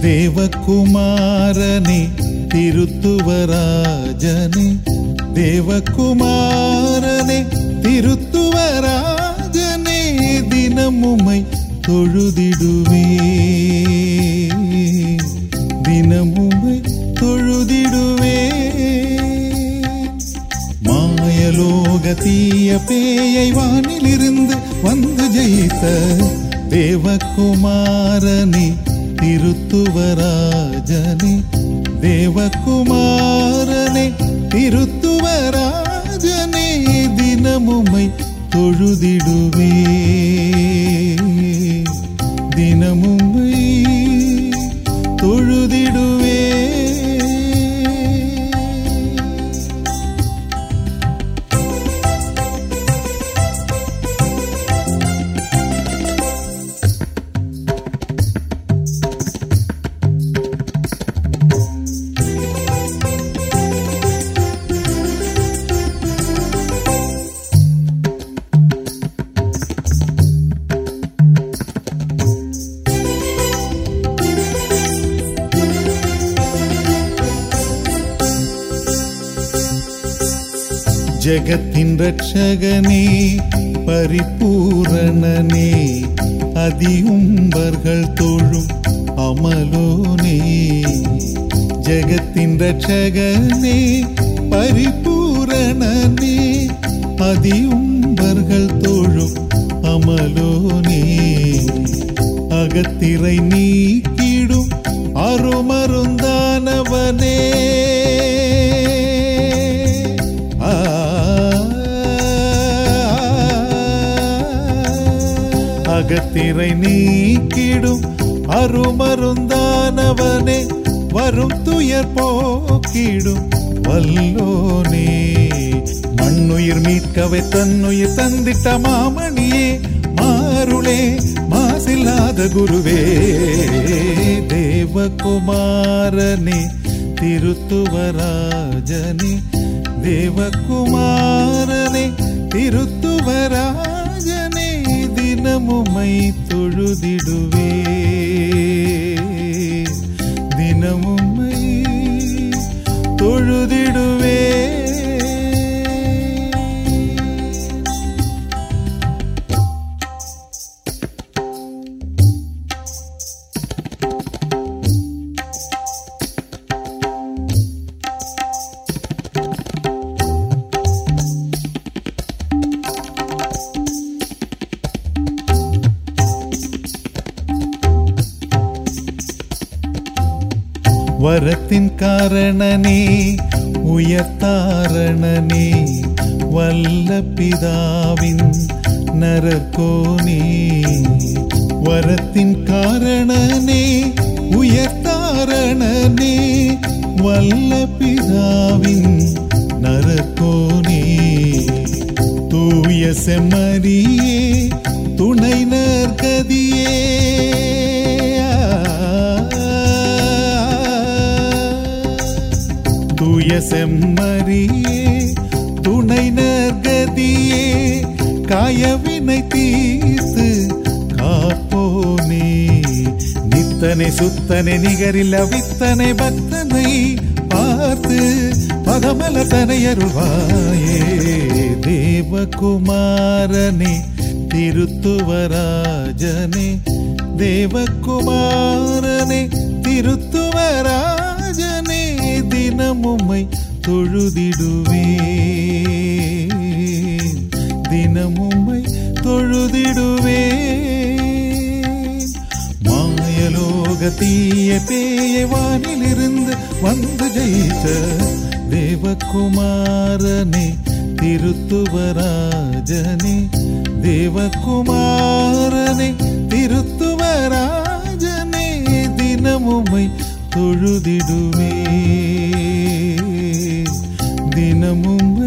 தேவகுமாரனே திருத்துவராஜனே தேவகுமாரனே திருத்துவராஜனே தினமுமை தொழுதிடுவே தினமுமை தொழுதிடுவே மாயலோக தீய பேயை வானிலிருந்து வந்து ஜெயித்த தேவகுமாரனே திருத்துவராஜனே தேவகுமாரனே திருத்துவராஜனே தினமுமை தொழுதிடுவே தினமுமை தொழுதிடுவே ஜகத்தின் ரட்சகனே பரிபூரணனே அதியும்பர்கள் தொழும் அமலோனே ஜகத்தின் ரட்சகனே பரிபூரணனே அதியும்பர்கள் தொழும் அமலோனே அகத்திரை நீக்கிடும் அருமருந்தானவனே ஆ, அகத்திரை நீக்கிடும் அருமருந்தானவனே வரும் துயர் போக்கிடும் வல்லோனே மண்ணுயிர் மீட்கவே தன்னுயிர் தந்திட்ட மாமணியே மாருளே மாசில்லாத குருவே தேவகுமாரனே திருத்துவராஜனே தேவகுமாரனே திருத்துவராஜனே தினமுமை தொழுதிடுவே தினமுமை தொழுதிடுவே வரத்தின் காரணனே உயர்த்தாரணனே வல்ல பிதாவின் நரக்கோனே வரத்தின் காரணனே உயர்த்தாரணனே வல்ல பிதாவின் நரக்கோனே தூய செம்மறியே துணை நற்கதியே தூய செம்மறியே துணை நற்கதியே காயவினை தீர்த்து காப்போனே நித்தனை சுத்தனை நிகரில் வித்தனை பக்தனை பார்த்து பதமல தனை அருள்வாயே தேவகுமாரனே திருத்துவராஜனே தேவகுமாரனே திருத்துவராஜனே தினமுமை தொழுதிடுவே தினமுமை தொழுதிடுவே மாயலோக தீய பேய வானிலிருந்து வந்து ஜெயித்த தேவகுமாரனே திருத்துவராஜனே தேவகுமாரனே திருத்துவராஜனே தினமுமை தொழுதிடுவே தினமும்